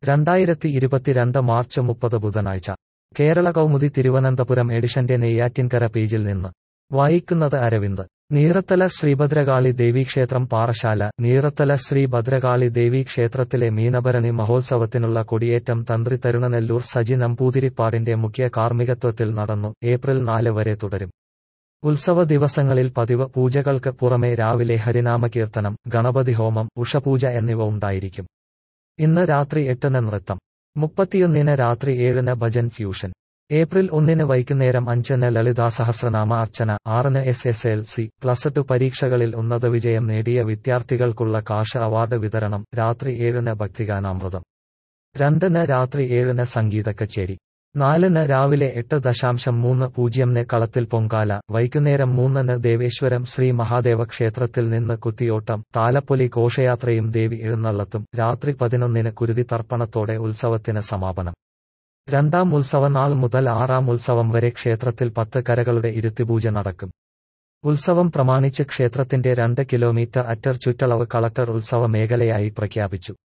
രണ്ടായിരത്തി ഇരുപത്തിരണ്ട് മാർച്ച് മുപ്പത് ബുധനാഴ്ച കേരള കൗമുദി തിരുവനന്തപുരം എഡിഷന്റെ നെയ്യാറ്റിൻകര പേജിൽ നിന്ന് വായിക്കുന്നത് അരവിന്ദ് നീറത്തല ശ്രീഭദ്രകാളി ദേവീക്ഷേത്രം പാറശാല നീറത്തല ശ്രീ ഭദ്രകാളി ദേവീക്ഷേത്രത്തിലെ മീനഭരണി മഹോത്സവത്തിനുള്ള കൊടിയേറ്റം തന്ത്രി തരുണനെല്ലൂർ സജി നമ്പൂതിരിപ്പാടിന്റെ മുഖ്യ കാർമ്മികത്വത്തിൽ നടന്നു ഏപ്രിൽ നാല് വരെ തുടരും ഉത്സവ ദിവസങ്ങളിൽ പതിവ് പൂജകൾക്ക് പുറമെ രാവിലെ ഹരിനാമകീർത്തനം ഗണപതി ഹോമം ഉഷപൂജ എന്നിവ ഉണ്ടായിരിക്കും ഇന്ന് രാത്രി എട്ടിന് നൃത്തം മുപ്പത്തിയൊന്നിന് രാത്രി ഏഴിന് ഭജൻ ഫ്യൂഷൻ ഏപ്രിൽ ഒന്നിന് വൈകുന്നേരം അഞ്ചിന് ലളിതാ സഹസ്രനാമ അർച്ചന ആറിന് S S L C plus two പരീക്ഷകളിൽ ഉന്നത വിജയം നേടിയ വിദ്യാർത്ഥികൾക്കുള്ള കാഷ് അവാർഡ് വിതരണം രാത്രി ഏഴിന് ഭക്തിഗാനാമൃതം രണ്ടിന് രാത്രി ഏഴിന് സംഗീത കച്ചേരി നാലിന് രാവിലെ എട്ട് ദശാംശം മൂന്ന് പൂജ്യംന് കളത്തിൽ പൊങ്കാല വൈകുന്നേരം മൂന്നിന് ദേവേശ്വരം ശ്രീ മഹാദേവ ക്ഷേത്രത്തിൽ നിന്ന് കുത്തിയോട്ടം താലപ്പൊലി ഘോഷയാത്രയും ദേവി എഴുന്നള്ളത്തും രാത്രി പതിനൊന്നിന് കുരുതി തർപ്പണത്തോടെ ഉത്സവത്തിന് സമാപനം രണ്ടാം ഉത്സവനാൾ മുതൽ ആറാം ഉത്സവം വരെ ക്ഷേത്രത്തിൽ പത്ത് കരകളുടെ ഇരുത്തിപൂജ നടക്കും ഉത്സവം പ്രമാണിച്ച് ക്ഷേത്രത്തിന്റെ രണ്ട് കിലോമീറ്റർ അറ്റർ ചുറ്റളവ് കളക്ടർ ഉത്സവ മേഖലയായി പ്രഖ്യാപിച്ചു